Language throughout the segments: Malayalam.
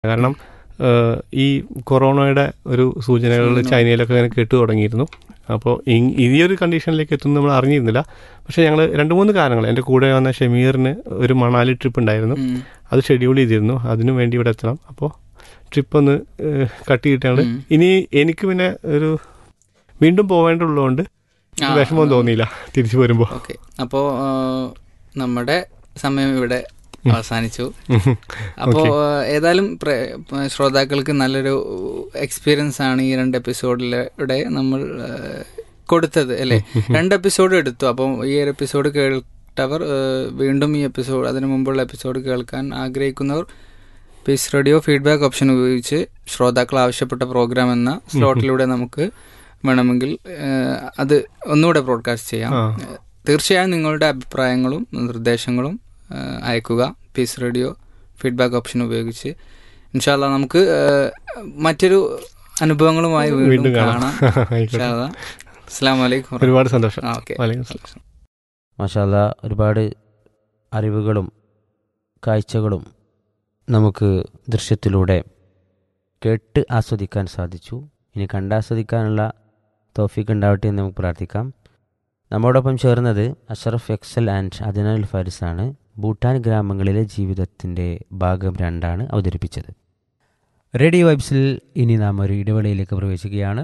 കാരണം ഏഹ്, ഈ കൊറോണയുടെ ഒരു സൂചനകൾ ചൈനയിലൊക്കെ ഇങ്ങനെ കേട്ടു തുടങ്ങിയിരുന്നു അപ്പോൾ ഈ ഒരു കണ്ടീഷനിലേക്ക് എത്തുന്നു നമ്മൾ അറിഞ്ഞിരുന്നില്ല പക്ഷേ ഞങ്ങൾ രണ്ട് മൂന്ന് കാരണങ്ങൾ എൻ്റെ കൂടെ വന്ന ഷമീറിന് ഒരു മണാലി ട്രിപ്പ് ഉണ്ടായിരുന്നു ഉം. അത് ഷെഡ്യൂൾ ചെയ്തിരുന്നു അതിനു വേണ്ടി ഇവിടെ എത്തണം അപ്പോൾ ട്രിപ്പ് ഒന്ന് ഏഹ്, കട്ട് ചെയ്തിട്ടാണ് ഉം. ഇനി എനിക്ക് പിന്നെ ഒരു വീണ്ടും പോവേണ്ടതുള്ളതുകൊണ്ട് ആ, വിഷമം തോന്നിയില്ല തിരിച്ചു വരുമ്പോൾ ഓക്കെ അപ്പോൾ നമ്മുടെ സമയം ഇവിടെ അവസാനിച്ചു അപ്പോൾ ഏതായാലും പ്ര- ശ്രോതാക്കൾക്ക് നല്ലൊരു എക്സ്പീരിയൻസ് ആണ് ഈ രണ്ട് എപ്പിസോഡിലൂടെ നമ്മൾ ആ, കൊടുത്തത് അല്ലേ രണ്ട് എപ്പിസോഡ് എടുത്തു അപ്പം ഈ ഒരു എപ്പിസോഡ് കേട്ടവർ ആ, വീണ്ടും ഈ എപ്പിസോഡ് അതിനു മുമ്പുള്ള എപ്പിസോഡ് കേൾക്കാൻ ആഗ്രഹിക്കുന്നവർ പീസ് റേഡിയോ ഫീഡ്ബാക്ക് ഓപ്ഷൻ ഉപയോഗിച്ച് ശ്രോതാക്കൾ ആവശ്യപ്പെട്ട പ്രോഗ്രാം എന്ന സ്ലോട്ടിലൂടെ നമുക്ക് വേണമെങ്കിൽ ആ, അത് ഒന്നുകൂടെ ബ്രോഡ്കാസ്റ്റ് ചെയ്യാം ആ. തീർച്ചയായും നിങ്ങളുടെ അഭിപ്രായങ്ങളും നിർദ്ദേശങ്ങളും ആ, അയക്കുക പീസ് റേഡിയോ ഫീഡ്ബാക്ക് ഓപ്ഷൻ ഉപയോഗിച്ച് ഇൻഷാല്ല നമുക്ക് ആ, മറ്റൊരു അനുഭവങ്ങളുമായി വീണ്ടും വീണ്ടും കാണാം. കാണാം ആയിക്കോട്ടെ. അസ്സാം വലൈക്കും ഒരുപാട് സന്തോഷം ഓക്കെ വലൈക്കും സലാം. മാഷാല്ല ഒരുപാട് അറിവുകളും കാഴ്ചകളും നമുക്ക് ദൃശ്യത്തിലൂടെ കേട്ട് ആസ്വദിക്കാൻ സാധിച്ചു ഇനി കണ്ടാസ്വദിക്കാനുള്ള തോഫിക്ക് ഉണ്ടാവട്ടെ എന്ന് നമുക്ക് പ്രാർത്ഥിക്കാം നമ്മോടൊപ്പം ചേർന്നത് അഷറഫ് എക്സൽ ആൻഡ് അദനാൽ ഫാരിസാണ് ഭൂട്ടാൻ ഗ്രാമങ്ങളിലെ ജീവിതത്തിൻ്റെ ഭാഗം രണ്ടാണ് അവതരിപ്പിച്ചത് റേഡിയോ വൈബ്സിൽ ഇനി നാം ഒരു ഇടവേളയിലേക്ക് പ്രവേശിക്കുകയാണ്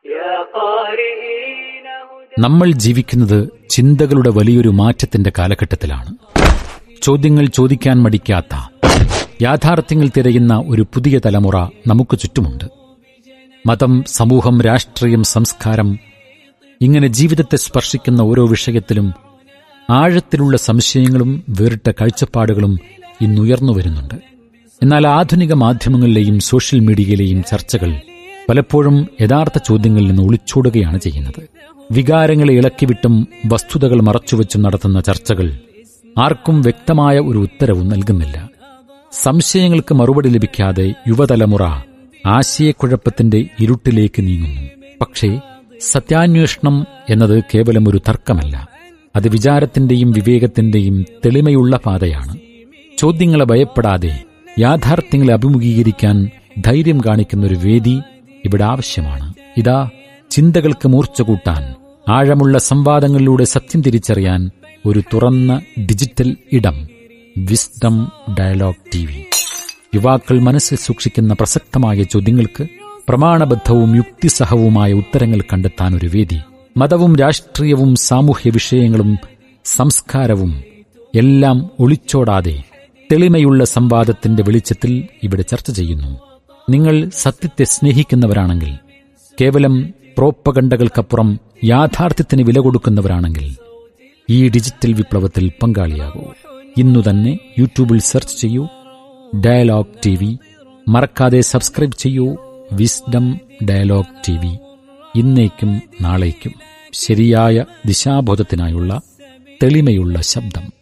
നമ്മൾ ജീവിക്കുന്നത് ചിന്തകളുടെ വലിയൊരു മാറ്റത്തിന്റെ കാലഘട്ടത്തിലാണ് ചോദ്യങ്ങൾ ചോദിക്കാൻ മടിക്കാത്ത യാഥാർത്ഥ്യങ്ങൾ തിരയുന്ന ഒരു പുതിയ തലമുറ നമുക്ക് ചുറ്റുമുണ്ട് മതം സമൂഹം രാഷ്ട്രീയം സംസ്കാരം ഇങ്ങനെ ജീവിതത്തെ സ്പർശിക്കുന്ന ഓരോ വിഷയത്തിലും ആഴത്തിലുള്ള സംശയങ്ങളും വേറിട്ട കാഴ്ചപ്പാടുകളും ഇന്നുയർന്നു വരുന്നുണ്ട് എന്നാൽ ആധുനിക മാധ്യമങ്ങളിലെയും സോഷ്യൽ മീഡിയയിലെയും ചർച്ചകൾ പലപ്പോഴും യഥാർത്ഥ ചോദ്യങ്ങളിൽ നിന്ന് ഒളിച്ചോടുകയാണ് ചെയ്യുന്നത് വികാരങ്ങളെ ഇളക്കിവിട്ടും വസ്തുതകൾ മറച്ചുവെച്ചും നടത്തുന്ന ചർച്ചകൾ ആർക്കും വ്യക്തമായ ഒരു ഉത്തരവും നൽകുന്നില്ല സംശയങ്ങൾക്ക് മറുപടി ലഭിക്കാതെ യുവതലമുറ ആശയക്കുഴപ്പത്തിന്റെ ഇരുട്ടിലേക്ക് നീങ്ങുന്നു പക്ഷേ സത്യാന്വേഷണം എന്നത് കേവലം ഒരു തർക്കമല്ല അത് വിചാരത്തിന്റെയും വിവേകത്തിന്റെയും തെളിമയുള്ള പാതയാണ് ചോദ്യങ്ങളെ ഭയപ്പെടാതെ യാഥാർത്ഥ്യങ്ങളെ അഭിമുഖീകരിക്കാൻ ധൈര്യം കാണിക്കുന്ന ഒരു വേദി ഇവിടെ ആവശ്യമാണ് ഇതാ ചിന്തകൾക്ക് മൂർച്ച കൂട്ടാൻ ആഴമുള്ള സംവാദങ്ങളിലൂടെ സത്യം തിരിച്ചറിയാൻ ഒരു തുറന്ന ഡിജിറ്റൽ ഇടം വിസ്ഡം ഡയലോഗ് ടി വി യുവാക്കൾ മനസ്സിൽ സൂക്ഷിക്കുന്ന പ്രസക്തമായ ചോദ്യങ്ങൾക്ക് പ്രമാണബദ്ധവും യുക്തിസഹവുമായ ഉത്തരങ്ങൾ കണ്ടെത്താൻ ഒരു വേദി മതവും രാഷ്ട്രീയവും സാമൂഹ്യ വിഷയങ്ങളും സംസ്കാരവും എല്ലാം ഒളിച്ചോടാതെ തെളിമയുള്ള സംവാദത്തിന്റെ വെളിച്ചത്തിൽ ഇവിടെ ചർച്ച ചെയ്യുന്നു നിങ്ങൾ സത്യത്തെ സ്നേഹിക്കുന്നവരാണെങ്കിൽ കേവലം പ്രോപ്പകണ്ടകൾക്കപ്പുറം യാഥാർത്ഥ്യത്തിന് വില കൊടുക്കുന്നവരാണെങ്കിൽ ഈ ഡിജിറ്റൽ വിപ്ലവത്തിൽ പങ്കാളിയാകൂ ഇന്നു തന്നെ യൂട്യൂബിൽ സെർച്ച് ചെയ്യൂ ഡയലോഗ് ടി വി മറക്കാതെ സബ്സ്ക്രൈബ് ചെയ്യൂ വിസ്ഡം ഡയലോഗ് ടി വി ഇന്നേക്കും നാളേക്കും ശരിയായ ദിശാബോധത്തിനായുള്ള തെളിമയുള്ള ശബ്ദം